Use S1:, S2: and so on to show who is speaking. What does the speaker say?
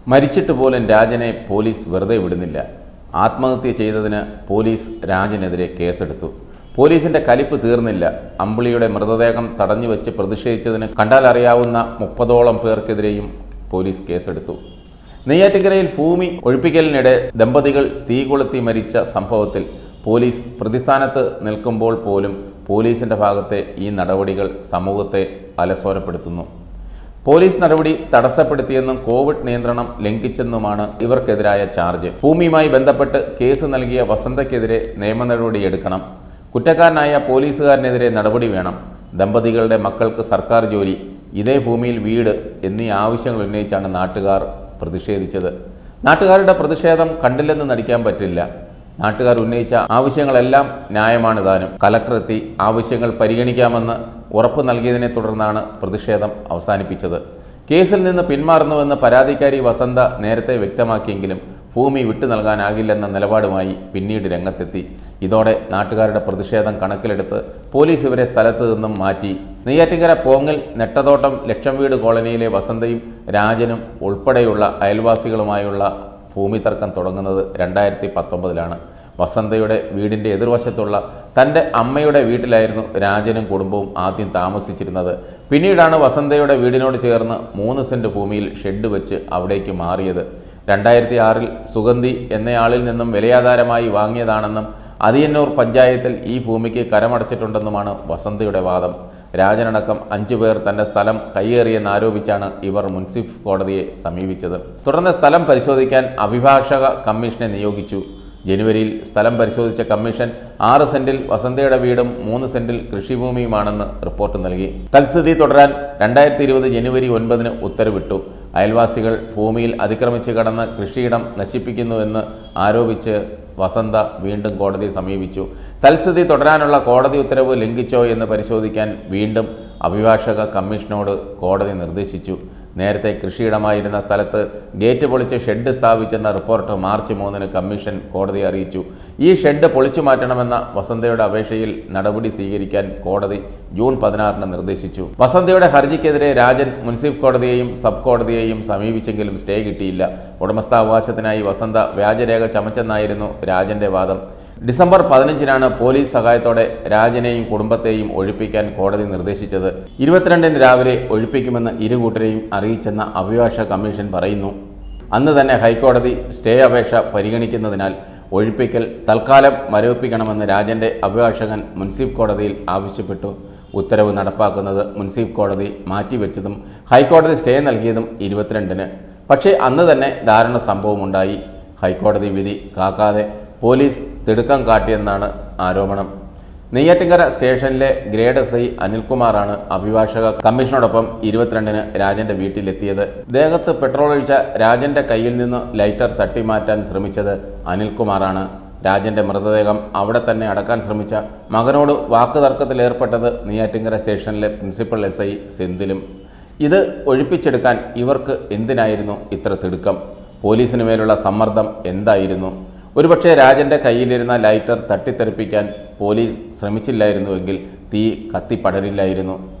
S1: മരിച്ചിട്ട് പോലും രാജനെ പോലീസ് വെറുതെ വിടുന്നില്ല ആത്മഹത്യ ചെയ്തതിന് പോലീസ് രാജനെതിരെ കേസെടുത്തു പോലീസിന്റെ കലിപ്പ് തീർന്നില്ല അമ്പിളിയുടെ മൃതദേഹം തടഞ്ഞു വെച്ച് പ്രതിഷേധിച്ചതിന് കണ്ടാലറിയാവുന്ന മുപ്പതോളം പേർക്കെതിരെയും പോലീസ് കേസെടുത്തു നെയ്യാറ്റിൻകരയിൽ ഭൂമി ഒഴിപ്പിക്കലിനിടെ ദമ്പതികൾ തീ കൊളുത്തി മരിച്ച സംഭവത്തിൽ പോലീസ് പ്രതിസ്ഥാനത്ത് നിൽക്കുമ്പോൾ പോലും പോലീസിന്റെ ഭാഗത്തെ ഈ നടപടികൾ സമൂഹത്തെ അലസോരപ്പെടുത്തുന്നു പോലീസ് നടപടി തടസ്സപ്പെടുത്തിയെന്നും കോവിഡ് നിയന്ത്രണം ലംഘിച്ചെന്നുമാണ് ഇവർക്കെതിരായ ചാർജ് ഭൂമിയുമായി ബന്ധപ്പെട്ട് കേസ് നൽകിയ വസന്തയ്ക്കെതിരെ നിയമ നടപടിയെടുക്കണം കുറ്റക്കാരനായ പോലീസുകാരനെതിരെ നടപടി വേണം ദമ്പതികളുടെ മക്കൾക്ക് സർക്കാർ ജോലി ഇതേ ഭൂമിയിൽ വീട് എന്നീ ആവശ്യങ്ങൾ ഉന്നയിച്ചാണ് നാട്ടുകാർ പ്രതിഷേധിച്ചത് നാട്ടുകാരുടെ പ്രതിഷേധം കണ്ടില്ലെന്ന് നടിക്കാൻ പറ്റില്ല നാട്ടുകാർ ഉന്നയിച്ച ആവശ്യങ്ങളെല്ലാം ന്യായമാണ് താനും കലക്ടർ എത്തി ആവശ്യങ്ങൾ പരിഗണിക്കാമെന്ന് ഉറപ്പ് നൽകിയതിനെ തുടർന്നാണ് പ്രതിഷേധം അവസാനിപ്പിച്ചത് കേസിൽ നിന്ന് പിന്മാറുന്നുവെന്ന് പരാതിക്കാരി വസന്ത നേരത്തെ വ്യക്തമാക്കിയെങ്കിലും ഭൂമി വിട്ടു നൽകാനാകില്ലെന്ന നിലപാടുമായി പിന്നീട് രംഗത്തെത്തി ഇതോടെ നാട്ടുകാരുടെ പ്രതിഷേധം കണക്കിലെടുത്ത് പോലീസ് ഇവരെ സ്ഥലത്ത് നിന്നും മാറ്റി നെയ്യാറ്റിങ്കര പോങ്ങൽ നെട്ടതോട്ടം ലക്ഷം വീട് കോളനിയിലെ വസന്തയും രാജനും ഉൾപ്പെടെയുള്ള അയൽവാസികളുമായുള്ള ഭൂമി തർക്കം തുടങ്ങുന്നത് രണ്ടായിരത്തി പത്തൊമ്പതിലാണ് വസന്തയുടെ വീടിൻ്റെ എതിർവശത്തുള്ള തൻ്റെ അമ്മയുടെ വീട്ടിലായിരുന്നു രാജനും കുടുംബവും ആദ്യം താമസിച്ചിരുന്നത് പിന്നീടാണ് വസന്തയുടെ വീടിനോട് ചേർന്ന് മൂന്ന് സെൻറ്റ് ഭൂമിയിൽ ഷെഡ് വെച്ച് അവിടേക്ക് മാറിയത് രണ്ടായിരത്തി ആറിൽ സുഗന്ധി എന്നയാളിൽ നിന്നും വിലയാധാരമായി വാങ്ങിയതാണെന്നും അതിയന്നൂർ പഞ്ചായത്തിൽ ഈ ഭൂമിക്ക് കരമടച്ചിട്ടുണ്ടെന്നുമാണ് വസന്തയുടെ വാദം രാജനടക്കം അഞ്ചു പേർ തന്റെ സ്ഥലം കയ്യേറിയെന്നാരോപിച്ചാണ് ഇവർ മുൻസിഫ് കോടതിയെ സമീപിച്ചത് തുടർന്ന് സ്ഥലം പരിശോധിക്കാൻ അഭിഭാഷക കമ്മീഷനെ നിയോഗിച്ചു ജനുവരിയിൽ സ്ഥലം പരിശോധിച്ച കമ്മീഷൻ ആറ് സെന്റിൽ വസന്തയുടെ വീടും മൂന്ന് സെന്റിൽ കൃഷിഭൂമിയുമാണെന്ന് റിപ്പോർട്ട് നൽകി തൽസ്ഥിതി തുടരാൻ രണ്ടായിരത്തി ഇരുപത് ജനുവരി ഒൻപതിന് ഉത്തരവിട്ടു അയൽവാസികൾ ഭൂമിയിൽ അതിക്രമിച്ച് കടന്ന് കൃഷിയിടം നശിപ്പിക്കുന്നുവെന്ന് ആരോപിച്ച് വസന്ത വീണ്ടും കോടതിയെ സമീപിച്ചു തൽസ്ഥിതി തുടരാനുള്ള കോടതി ഉത്തരവ് ലംഘിച്ചോ എന്ന് പരിശോധിക്കാൻ വീണ്ടും അഭിഭാഷക കമ്മീഷനോട് കോടതി നിർദ്ദേശിച്ചു നേരത്തെ കൃഷിയിടമായിരുന്ന സ്ഥലത്ത് ഗേറ്റ് പൊളിച്ച് ഷെഡ് സ്ഥാപിച്ചെന്ന റിപ്പോർട്ട് മാർച്ച് മൂന്നിന് കമ്മീഷൻ കോടതിയെ അറിയിച്ചു ഈ ഷെഡ് പൊളിച്ചു മാറ്റണമെന്ന വസന്തയുടെ അപേക്ഷയിൽ നടപടി സ്വീകരിക്കാൻ കോടതി ജൂൺ പതിനാറിന് നിർദ്ദേശിച്ചു വസന്തയുടെ ഹർജിക്കെതിരെ രാജൻ മുൻസിഫ് കോടതിയെയും സബ് കോടതിയെയും സമീപിച്ചെങ്കിലും സ്റ്റേ കിട്ടിയില്ല ഉടമസ്ഥാവകാശത്തിനായി വസന്ത വ്യാജരേഖ ചമച്ചെന്നായിരുന്നു രാജന്റെ വാദം ഡിസംബർ പതിനഞ്ചിനാണ് പോലീസ് സഹായത്തോടെ രാജനെയും കുടുംബത്തെയും ഒഴിപ്പിക്കാൻ കോടതി നിർദ്ദേശിച്ചത് ഇരുപത്തിരണ്ടിന് രാവിലെ ഒഴിപ്പിക്കുമെന്ന് ഇരുകൂട്ടരെയും അറിയിച്ചെന്ന അഭിഭാഷക കമ്മീഷൻ പറയുന്നു അന്ന് തന്നെ ഹൈക്കോടതി സ്റ്റേ അപേക്ഷ പരിഗണിക്കുന്നതിനാൽ ഒഴിപ്പിക്കൽ തൽക്കാലം മരവിപ്പിക്കണമെന്ന് രാജന്റെ അഭിഭാഷകൻ മുൻസിഫ് കോടതിയിൽ ആവശ്യപ്പെട്ടു ഉത്തരവ് നടപ്പാക്കുന്നത് മുൻസിഫ് കോടതി മാറ്റിവെച്ചതും ഹൈക്കോടതി സ്റ്റേ നൽകിയതും ഇരുപത്തിരണ്ടിന് പക്ഷേ അന്ന് തന്നെ ദാരുണ സംഭവമുണ്ടായി ഹൈക്കോടതി വിധി കാക്കാതെ പോലീസ് തിടുക്കം കാട്ടിയെന്നാണ് ആരോപണം നെയ്യാറ്റിങ്കര സ്റ്റേഷനിലെ ഗ്രേഡ് എസ് ഐ അനിൽകുമാറാണ് അഭിഭാഷക കമ്മീഷനോടൊപ്പം ഇരുപത്തിരണ്ടിന് രാജന്റെ വീട്ടിലെത്തിയത് ദേഹത്ത് പെട്രോൾ ഒഴിച്ച രാജന്റെ കയ്യിൽ നിന്ന് ലൈറ്റർ തട്ടിമാറ്റാൻ ശ്രമിച്ചത് അനിൽകുമാറാണ് രാജന്റെ മൃതദേഹം അവിടെ തന്നെ അടക്കാൻ ശ്രമിച്ച മകനോട് വാക്കുതർക്കത്തിലേർപ്പെട്ടത് നെയ്യാറ്റിങ്കര സ്റ്റേഷനിലെ പ്രിൻസിപ്പൽ എസ് ഐ സെന്തിലും ഇത് ഒഴിപ്പിച്ചെടുക്കാൻ ഇവർക്ക് എന്തിനായിരുന്നു ഇത്ര തിടുക്കം പോലീസിന് മേലുള്ള സമ്മർദ്ദം എന്തായിരുന്നു ഒരുപക്ഷെ രാജന്റെ കയ്യിലിരുന്ന ലൈറ്റർ തട്ടിത്തെറിപ്പിക്കാൻ പോലീസ് ശ്രമിച്ചില്ലായിരുന്നുവെങ്കിൽ തീ കത്തിപ്പടരില്ലായിരുന്നു